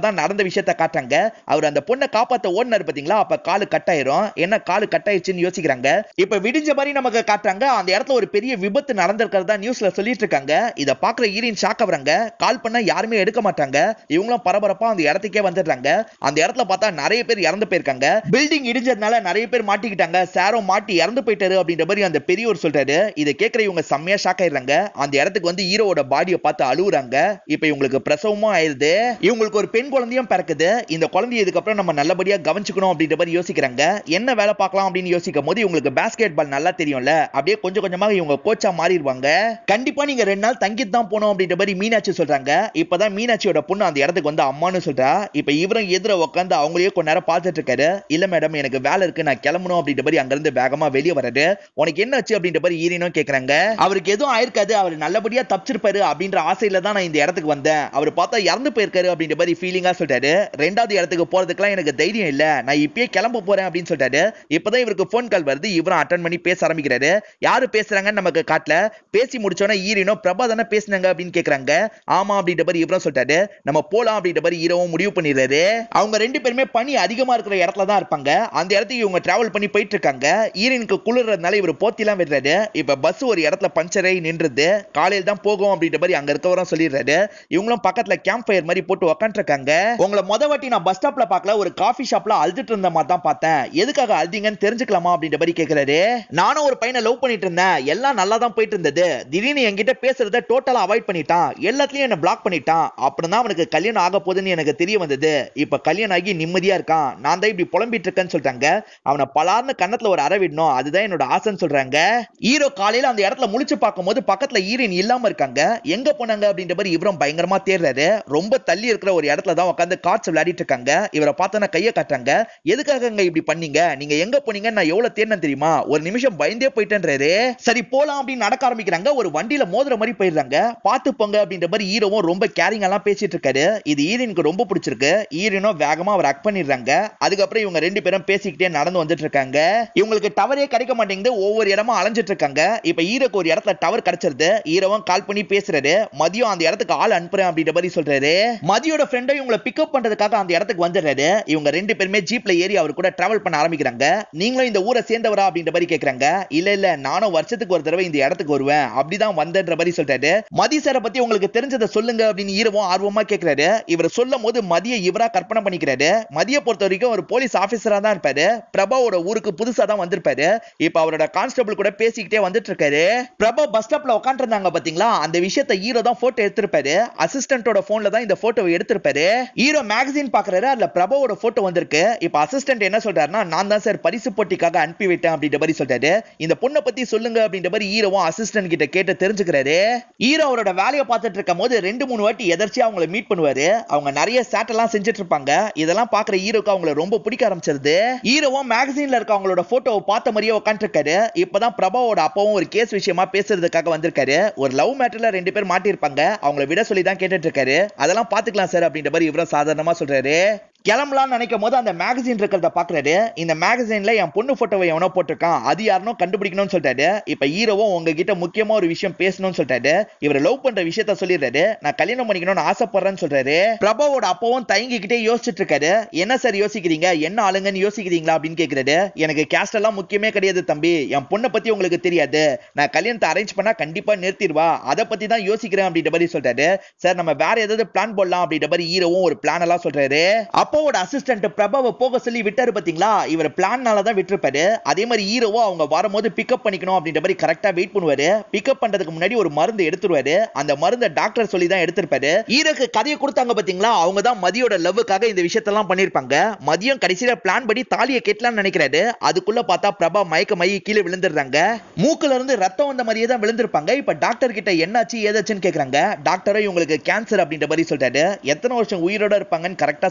இப்பதான் நடந்த விஷயத்த காட்டுறாங்க அவர் அந்த பொண்ணை காப்பாத்த ஓடினாரு பாத்தீங்களா அப்ப காலு கட் ஆயிரும் என்ன காலு கட் ஆயிடுச்சுன்னு யோசிக்கிறாங்க இப்ப விடிஞ்ச மாதிரி நமக்கு காட்டுறாங்க அந்த இடத்துல ஒரு பெரிய விபத்து நடந்திருக்கிறதா நியூஸ்ல சொல்லிட்டு இருக்காங்க இத பாக்குற ஈரின் ஷாக் ஆகுறாங்க கால் பண்ணா யாருமே எடுக்க மாட்டாங்க இவங்களும் பரபரப்பா அந்த இடத்துக்கே வந்துடுறாங்க அந்த இடத்துல பார்த்தா நிறைய பேர் இறந்து போயிருக்காங்க பில்டிங் இடிஞ்சதுனால நிறைய பேர் மாட்டிக்கிட்டாங்க சாரும் மாட்டி இறந்து போயிட்டாரு அப்படின்ற மாதிரி அந்த பெரியவர் சொல்றாரு இதை கேட்கிற இவங்க செம்மையா ஷாக் ஆயிடுறாங்க அந்த இடத்துக்கு வந்து ஹீரோவோட பாடியை பார்த்து அழுகுறாங்க இப்ப இவங்களுக்கு பிரசவமும் ஆயிருது இவங்களுக்கு ஒரு பெண் குழந்தையும் பிறக்குது இந்த குழந்தைய இதுக்கப்புறம் நம்ம நல்லபடியா கவனிச்சுக்கணும் அப்படின்ற மாதிரி யோசிக்கிறாங்க என்ன வேலை பார்க்கலாம் அப்படின்னு யோசிக்கும் போது இவங்களுக்கு பேஸ்கெட் பால் நல்லா தெரியும்ல அப்படியே கொஞ்சம் கொஞ்சமாக இவங்க கோச்சா மாறிடுவாங்க கண்டிப்பா நீங்க ரெண்டு நாள் தங்கிட்டு தான் போனோம் அப்படின்ற மாதிரி மீனாட்சி சொல்றாங்க இப்பதான் மீனாட்சியோட பொண்ணு அந்த இடத்துக்கு வந்து அம்மான்னு சொல்றா இப்ப இவரும் எதிர உட்காந்து அவங்களையே கொஞ்ச நேரம் பார்த்துட்டு இருக்காரு இல்ல மேடம் எனக்கு வேலை இருக்கு நான் கிளம்பணும் அப்படின்ற மாதிரி அங்க இருந்து வேகமா வெளியே வராரு உனக்கு என்ன ஆச்சு அப்படின்ற மாதிரி ஈரினும் கேக்குறாங்க அவருக்கு எதுவும் ஆயிருக்காது அவர் நல்லபடியா தப்பிச்சிருப்பாரு அப்படின்ற ஆசையில தான் நான் இந்த இடத்துக்கு வந்தேன் அவர் பார்த்தா இறந்து போயிருக்காரு அப்படின்ற மாதிரி ஃபீலிங்கா சொல்றாரு ரெண்டாவது இடத்துக்கு போறதுக்குலாம் எனக்கு தைரியம் இல்ல நான் இப்பயே கிளம்ப போறேன் அப்படின்னு சொல்றாரு இப்பதான் இவருக்கு ஃபோன் கால் வருது இவரும் அட்டன் பண்ணி பேச ஆரம்பிக்கிறாரு யாரு பேசுறாங்கன்னு நமக்கு காட்டல பேசி முடிச்சோன்னே ஈரினோ பிரபா தானே பேசுனாங்க அப்படின்னு கேக்குறாங்க ஆமா அப்படின்ற மாதிரி இவரும் சொல்லிட்டாரு நம்ம போலாம் அப்படின்ற மாதிரி ஹீரோவும் முடிவு பண்ணிடுறாரு அவங்க ரெண்டு பேருமே பனி அதிகமா இருக்கிற இடத்துல தான் இருப்பாங்க அந்த இடத்துக்கு இவங்க டிராவல் பண்ணி போயிட்டு இருக்காங்க ஈரனுக்கு குளிர்றதுனால இவர் போத்திலாம் விடுறாரு இப்ப பஸ் ஒரு இடத்துல பஞ்சர் ஆகி நின்றுது காலையில் தான் போகும் அப்படின்ற மாதிரி அங்க இருக்கவரும் சொல்லிடுறாரு இவங்களும் பக்கத்துல கேம்ப் ஃபயர் மாதிரி போட்டு உக்காந்துருக்காங்க உங்களை முத வாட்டி நான் பஸ் ஸ்டாப்ல பார்க்கல ஒரு காஃபி ஷாப்ல அழுதுட்டு இருந்த மாதிரி தான் பார்த்தேன் எதுக்காக அழுதிங்கன்னு தெரிஞ்சுக்கலாமா அப்படின்ற மாதிரி கேக்குறாரு நானும் ஒரு பையனை லவ் பண்ணிட்டு இருந்தேன் எல்லாம் நல்லா தான் போயிட்டு இருந்தது திடீர்னு என்கிட்ட பேசுறத டோட்டலா அவாய்ட் பண்ணிட்டான் எல்லாத்துலயும் என்ன பிளாக் பண்ணிட்டான் அப்புறம் தான் அவனுக்கு கல்யாணம் ஆக போகுதுன்னு எனக்கு தெரிய வந்தது இப்ப கல்யாணம் ஆகி நிம்மதியா இருக்கான் நான் தான் இப்படி புலம்பிட்டு இருக்கேன்னு சொல்றாங்க அவனை பலார்னு கன்னத்துல ஒரு அறை விடணும் அதுதான் என்னோட ஆசைன்னு சொல்றாங்க ஹீரோ காலையில அந்த இடத்துல முழிச்சு பார்க்கும்போது பக்கத்துல ஈரின் இல்லாம இருக்காங்க எங்க போனாங்க அப்படின்ற மாதிரி இவரும் பயங்கரமா தேடுறாரு ரொம்ப தள்ளி இருக்கிற ஒரு இடத்துல தான் உட்காந்து கார்ட்ஸ் விளையாடிட்டு இருக்காங்க இவரை பார்த்தோன்னா கையை காட்டுறாங்க எதுக்காகங்க இப்படி பண்ணீங்க நீங்க எங்க போனீங்க நான் எவ்வளவு தேடினேன் தெரியுமா ஒரு நிமிஷம் பயந்தே போயிட்டேன்றாரு சரி போலாம் அப்படின்னு நடக்க ஆரம்பிக்கிறாங்க ஒரு வண்டியில மோதுற மாதிரி போயிடுறாங்க பார்த்து போங்க அப்படின்ற மாதிரி ஹீரோவும் ரொம்ப கேரிங் எல்லாம் பேசிட்டு இருக்காரு இது ஈரனுக்கு ரொம்ப பிடிச்சிருக்கு ஈரனும் வேகமா அவர் அக் பண்ணிடுறாங்க அதுக்கப்புறம் இவங்க ரெண்டு பேரும் பேசிக்கிட்டே நடந்து வந்துட்டு இருக்காங்க இவங்களுக்கு டவரே கிடைக்க மாட்டேங்குது ஒவ்வொரு இடமா அலைஞ்சிட்டு இருக்காங்க இப்ப ஈரோக்கு ஒரு இடத்துல டவர் கிடைச்சிருது ஈரோவும் கால் பண்ணி பேசுறாரு மதியம் அந்த இடத்துக்கு ஆள் அனுப்புறேன் அப்படின்ற மாதிரி சொல்றாரு மதியோட ஃப்ரெண்டும் இவங்களை பிக்கப் பண்றதுக்காக அந்த இடத்துக்கு வந்துடுறாரு இவங்க ரெண்டு பேருமே ஜீப்ல ஏறி அவர் கூட டிராவல் பண்ண ஆரம்பிக்கிறாங்க நீங்களும் இந்த ஊரை சேர்ந்தவரா அப்படின்ற மாதிரி கேக்குறாங்க இல்ல இல்ல நானும் வருஷத்துக்கு ஒரு தடவை இந்த இடத்துக்கு வருவேன் அப்படிதான் வந்தேன்ற மாதிரி சொல்றாரு மதி சாரை பத்தி உங்களுக்கு தெரிஞ்சதை சொல்லுங்க அப்படின்னு ஈரவும் ஆர்வமா கேக்குறாரு இவர் சொல்லும் போது மதிய இவரா கற்பனை பண்ணிக்கிறாரு மதிய பொறுத்த வரைக்கும் ஒரு போலீஸ் ஆபீசரா தான் இருப்பாரு பிரபாவோட ஊருக்கு புதுசா தான் வந்திருப்பாரு இப்ப அவரோட கான்ஸ்டபிள் கூட பேசிக்கிட்டே வந்துட்டு இருக்காரு பிரபா பஸ் ஸ்டாப்ல உட்காந்துருந்தாங்க பாத்தீங்களா அந்த விஷயத்த ஹீரோ தான் போட்டோ எடுத்திருப்பாரு அசிஸ்டன்டோட போன்ல தான் இந்த போட்டோவை எடுத்திருப்பாரு ஹீரோ மேகசின் பாக்குறாரு அதுல பிரபாவோட போட்டோ வந்திருக்கு இப்ப அசிஸ்டன்ட் என்ன சொல்றாருன்னா நான் தான் சார் பரிசு போட்டிக்காக அனுப்பி விட்டேன் அப்படின்ற மாதிரி சொல்றாரு இந்த பொண்ணை பத்தி சொல்லுங்க அப்படின்ற மாதிரி ஹீரோவும் அசிஸ்டன்ட் கிட்ட கேட்டு தெரிஞ்சுக்கிறாரு ஹீரோ அவரோட வேலையை பார்த்துட்டு இருக்கும் போது ரெண்டு மூணு வாட்டி எதர்ச்சியா அவங்கள மீட் பண்ணுவாரு அவங்க நிறைய சேட்டெல்லாம் செஞ்சுட்டு இருப்பாங்க இதெல்லாம் பாக்குற ஹீரோக்கு அவங்கள ரொம்ப பிடிக்க ஆரம்பிச்சிருது ஹீரோவும் மேகசின்ல இருக்க அவங்களோட போட்டோவை பார்த்த மாதிரியே உட்காந்துருக்காரு இப்பதான் பிரபாவோட அப்பாவும் ஒரு கேஸ் விஷயமா பேசுறதுக்காக வந்திருக்காரு ஒரு லவ் மேட்டர்ல ரெண்டு பேர் மாட்டியிருப்பாங்க அவங்கள விட சொல்லி தான் கேட்டுட்டு இருக்காரு அதெல்லாம் பாத்துக்கலாம் சார் அப்படின்ற மாதிரி இவரும் சாதாரணமா சொல்றாரு கிளம்பலாம்னு நினைக்கும் போது அந்த மேகசின் இருக்கிறத பாக்குறாரு இந்த மேகசின்ல என் பொண்ணு போட்டோவை எவனோ போட்டிருக்கான் அது யாருனோ கண்டுபிடிக்கணும்னு சொல்லிட்டாரு இப்ப ஹீரோவும் உங்ககிட்ட முக்கியமா ஒரு விஷயம் பேசணும்னு சொல்லிட்டாரு இவர் லவ் பண்ற விஷயத்த சொல்லிடுறாரு நான் கல்யாணம் பண்ணிக்கணும்னு ஆசைப்படுறேன்னு சொல்றாரு பிரபாவோட அப்பாவும் தயங்கிக்கிட்டே யோசிச்சுட்டு இருக்காரு என்ன சார் யோசிக்கிறீங்க என்ன ஆளுங்கன்னு யோசிக்கிறீங்களா அப்படின்னு கேக்குறாரு எனக்கு கேஸ்ட் எல்லாம் முக்கியமே கிடையாது தம்பி என் பொண்ணை பத்தி உங்களுக்கு தெரியாது நான் கல்யாணத்தை அரேஞ்ச் பண்ணா கண்டிப்பா நிறுத்திடுவா அதை பத்தி தான் யோசிக்கிறேன் அப்படின்ற மாதிரி சொல்றாரு சார் நம்ம வேற ஏதாவது பிளான் போடலாம் அப்படின்ற மாதிரி ஹீரோவும் ஒரு பிளான் எல்லாம் சொல்றாரு அப்பாவோட அசிஸ்டன்ட் பிரபாவை போக சொல்லி விட்டாரு பாத்தீங்களா இவர் பிளான்னால தான் விட்டுருப்பாரு அதே மாதிரி ஹீரோவோ அவங்க வரும்போது பிக்கப் பண்ணிக்கணும் அப்படின்ற மாதிரி கரெக்டா வெயிட் பண்ணுவாரு பிக்கப் பண்றதுக்கு முன்னாடி ஒரு மருந்து எடுத்துருவாரு அந்த மருந்தை டாக்டர் சொல்லி தான் எடுத்திருப்பாரு ஹீரோக்கு கதையை கொடுத்தாங்க பாத்தீங்களா அவங்க தான் மதியோட லவ்வுக்காக இந்த விஷயத்தெல்லாம் பண்ணிருப்பாங்க மதியம் கடைசியில பிளான் படி தாலியை கெட்டலாம்னு நினைக்கிறாரு அதுக்குள்ள பார்த்தா பிரபா மயக்க மைய கீழே விழுந்துடுறாங்க மூக்குல இருந்து ரத்தம் வந்த மாதிரியே தான் விழுந்திருப்பாங்க இப்ப டாக்டர் கிட்ட என்னாச்சு ஏதாச்சுன்னு கேக்குறாங்க டாக்டரும் இவங்களுக்கு கேன்சர் அப்படின்ற மாதிரி சொல்றாரு எத்தனை வருஷம் உயிரோட இருப்பாங்கன்னு கரெக்டா சொல்ல முடியாது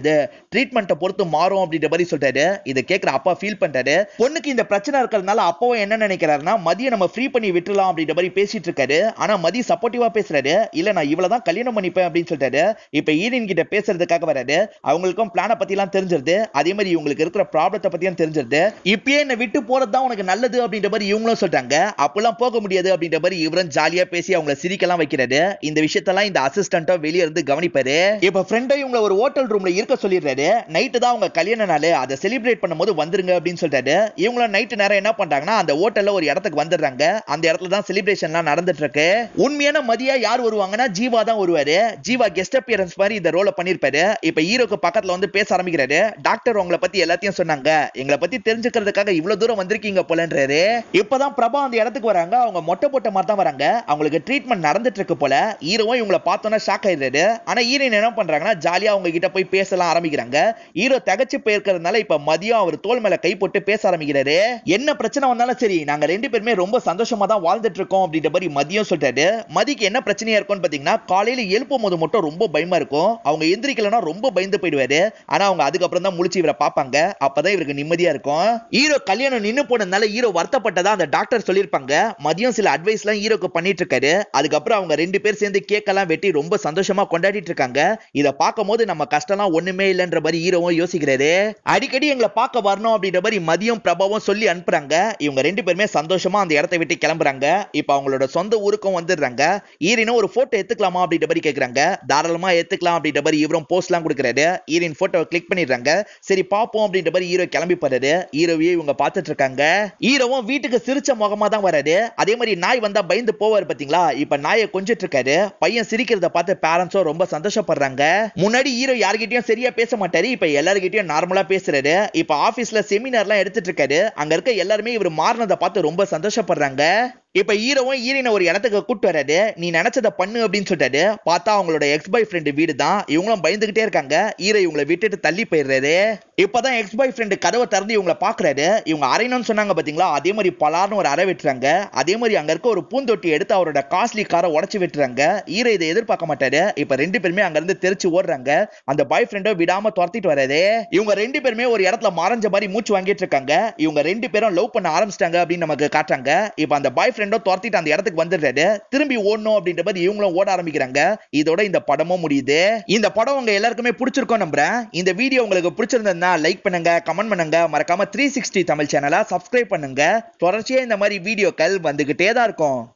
முடியாது ட்ரீட்மெண்ட்டை பொறுத்து மாறும் அப்படின்ற மாதிரி சொல்றாரு இதை கேட்கிற அப்பா ஃபீல் பண்றாரு பொண்ணுக்கு இந்த பிரச்சனை இருக்கிறதுனால அப்பாவும் என்ன நினைக்கிறாருன்னா மதியம் நம்ம ஃப்ரீ பண்ணி விட்டுலாம் அப்படின்ற மாதிரி பேசிட்டு இருக்காரு ஆனா மதி சப்போர்ட்டிவா பேசுறாரு இல்ல நான் இவ்வளவு தான் கல்யாணம் பண்ணிப்பேன் அப்படின்னு சொல்லிட்டாரு இப்ப ஈரின் கிட்ட பேசுறதுக்காக வராரு அவங்களுக்கும் பிளானை பத்தி எல்லாம் தெரிஞ்சிருது அதே மாதிரி இவங்களுக்கு இருக்கிற ப்ராப்ளத்தை பத்தியும் தெரிஞ்சிருது இப்பயே என்ன விட்டு போறது தான் உனக்கு நல்லது அப்படின்ற மாதிரி இவங்களும் சொல்றாங்க அப்பெல்லாம் போக முடியாது அப்படின்ற மாதிரி இவரும் ஜாலியா பேசி அவங்கள சிரிக்கலாம் வைக்கிறாரு இந்த விஷயத்தெல்லாம் இந்த அசிஸ்டன்ட்டோ வெளியே இருந்து கவனிப்பாரு இப்ப ஃப்ரெண்டோ இவங்கள ஒரு ஹோட்டல் ரூம்ல இருக்க சொல்லிடுறாரு நைட்டு தான் அவங்க கல்யாண நாள் அதை செலிப்ரேட் பண்ணும்போது வந்துருங்க அப்படின்னு சொல்லிட்டாரு இவங்களும் நைட்டு நேரம் என்ன பண்றாங்கன்னா அந்த ஹோட்டல்ல ஒரு இடத்துக்கு வந்துடுறாங்க அந்த இடத்துல தான் செலிப்ரேஷன்லாம் நடந்துட்டு இருக்கு உண்மையான மதியா யார் வருவாங்கன்னா ஜீவா தான் வருவாரு ஜீவா கெஸ்ட் அப்பியரன்ஸ் மாதிரி இந்த ரோலை பண்ணிருப்பாரு இப்ப ஹீரோக்கு பக்கத்துல வந்து பேச ஆரம்பிக்கிறாரு டாக்டர் உங்களை பத்தி எல்லாத்தையும் சொன்னாங்க எங்களை பத்தி தெரிஞ்சுக்கிறதுக்காக இவ்வளவு தூரம் வந்திருக்கீங்க போலன்றாரு இப்பதான் பிரபா அந்த இடத்துக்கு வராங்க அவங்க மொட்டை போட்ட மாதிரி தான் வராங்க அவங்களுக்கு ட்ரீட்மெண்ட் நடந்துட்டு இருக்கு போல ஹீரோவும் இவங்கள பார்த்தோன்னா ஷாக் ஆயிடுறாரு ஆனா ஹீரோயின் என்ன பண்றாங்கன்னா ஜாலியா அவங்க கிட்ட போய் பேசலாம் ஆரம்பிக்கிறாங்க ஹீரோ தகச்சு போயிருக்கிறதுனால இப்ப மதியம் அவர் தோல் மேல கை போட்டு பேச ஆரம்பிக்கிறாரு என்ன பிரச்சனை வந்தாலும் சரி நாங்க ரெண்டு பேருமே ரொம்ப சந்தோஷமா தான் வாழ்ந்துட்டு இருக்கோம் அப்படின்ற மாதிரி மதியம் சொல்லிட்டாரு மதிக்கு என்ன பிரச்சனையா இருக்கும்னு பாத்தீங்கன்னா காலையில எழுப்பும் போது மட்டும் ரொம்ப பயமா இருக்கும் அவங்க எந்திரிக்கலன்னா ரொம்ப பயந்து போயிடுவாரு ஆனா அவங்க அதுக்கப்புறம் தான் முழிச்சு இவரை பார்ப்பாங்க அப்பதான் இவருக்கு நிம்மதியா இருக்கும் ஹீரோ கல்யாணம் நின்னு போனதுனால ஹீரோ வருத்தப்பட்டதா அந்த டாக்டர் சொல்லியிருப்பாங்க மதியம் சில அட்வைஸ் எல்லாம் ஹீரோக்கு பண்ணிட்டு இருக்காரு அதுக்கப்புறம் அவங்க ரெண்டு பேர் சேர்ந்து கேக் எல்லாம் வெட்டி ரொம்ப சந்தோஷமா கொண்டாடிட்டு இருக்காங்க இத பார்க்கும் போது நம்ம கஷ்டம்லாம் ஒண்ணுமே இல்லைன்ற மாதிரி ஹீரோவும் யோசிக்கிறாரு அடிக்கடி எங்களை பார்க்க வரணும் அப்படின்ற மாதிரி மதியம் பிரபாவும் சொல்லி அனுப்புறாங்க இவங்க ரெண்டு பேருமே சந்தோஷமா அந்த இடத்தை விட்டு கிளம்புறாங்க இப்ப அவங்களோட சொந்த ஊருக்கும் வந்துடுறாங்க ஈரினும் ஒரு போட்டோ எடுத்துக்கலாமா அப்படின்ற மாதிரி கேக்குறாங்க தாராளமா எடுத்துக்கலாம் அப்படின்ற மாதிரி இவரும் போஸ்ட் எல்லாம் கொடுக்குறாரு ஈரின் போட்டோவை கிளிக் பண்ணிடுறாங்க சரி பாப்போம் அப்படின்ற மாதிரி ஹீரோ கிளம்பி போறாரு ஹீரோவையே இவங்க பார்த்துட்டு இருக்காங்க ஹீரோவும் வீட்டுக்கு சிரிச்ச முகமா தான் வராரு அதே மாதிரி நாய் வந்தா பயந்து போவாரு பாத்தீங்களா இப்ப நாயை கொஞ்சிட்டு இருக்காரு பையன் சிரிக்கிறத பார்த்து பேரண்ட்ஸும் ரொம்ப சந்தோஷப்படுறாங்க முன்னாடி ஹீரோ யார்கிட்டயும் சரியா பேச மாட்டாரு இப்ப எல்லார்கிட்டயும் நார்மலா பேசுறாரு இப்ப ஆபீஸ்ல செமினார்லாம் எடுத்துட்டு இருக்காரு அங்க இருக்க எல்லாருமே இவர் மாறினதை பார்த்து ரொம்ப சந்தோஷப்படுறாங்க இப்ப ஹீரோவும் ஹீரோயினை ஒரு இடத்துக்கு கூட்டு வராரு நீ நினைச்சத பண்ணு அப்படின்னு சொல்லிட்டாரு பார்த்தா அவங்களோட எக்ஸ் பாய் ஃப்ரெண்டு வீடு தான் இவங்களும் பயந்துகிட்டே இருக்காங்க ஹீரோ இவங்களை விட்டுட்டு தள்ளி போயிடுறாரு இப்பதான் எக்ஸ் பாய் ஃப்ரெண்டு கதவை திறந்து இவங்களை பாக்குறாரு இவங்க அரைணும்னு சொன்னாங்க பாத்தீங்களா அதே மாதிரி பலார்னு ஒரு அறை விட்டுறாங்க அதே மாதிரி அங்க இருக்க ஒரு பூந்தொட்டி எடுத்து அவரோட காஸ்ட்லி காரை உடைச்சு விட்டுறாங்க ஹீரோ இதை எதிர்பார்க்க மாட்டாரு இப்ப ரெண்டு பேருமே அங்க இருந்து தெரிச்சு ஓடுறாங்க அந்த பாய் ஃப்ரெண்டோ விடாம துரத்திட்டு வராரு இவங்க ரெண்டு பேருமே ஒரு இடத்துல மறைஞ்ச மாதிரி மூச்சு வாங்கிட்டு இருக்காங்க இவங்க ரெண்டு பேரும் லவ் பண்ண ஆரம்பிச்சிட்டாங்க அப்படின்னு நமக்கு காட்டுறாங்க இப்ப அந்த பாய் ஃப்ரெண்டோ துரத்திட்டு அந்த இடத்துக்கு வந்துடுறாரு திரும்பி ஓடணும் அப்படின்ற மாதிரி இவங்களும் ஓட ஆரம்பிக்கிறாங்க இதோட இந்த படமும் முடியுது இந்த படம் உங்க எல்லாருக்குமே பிடிச்சிருக்கும் நம்புறேன் இந்த வீடியோ உங்களுக்கு பிடிச்சிருந்ததுன்னா லைக் பண்ணுங்க கமெண்ட் பண்ணுங்க மறக்காம த்ரீ சிக்ஸ்டி தமிழ் சேனலை சப்ஸ்கிரைப் பண்ணுங்க தொடர்ச்சியா இந்த மாதிரி வீடியோக்கள் வந்துகிட்டே தான் இருக்கும்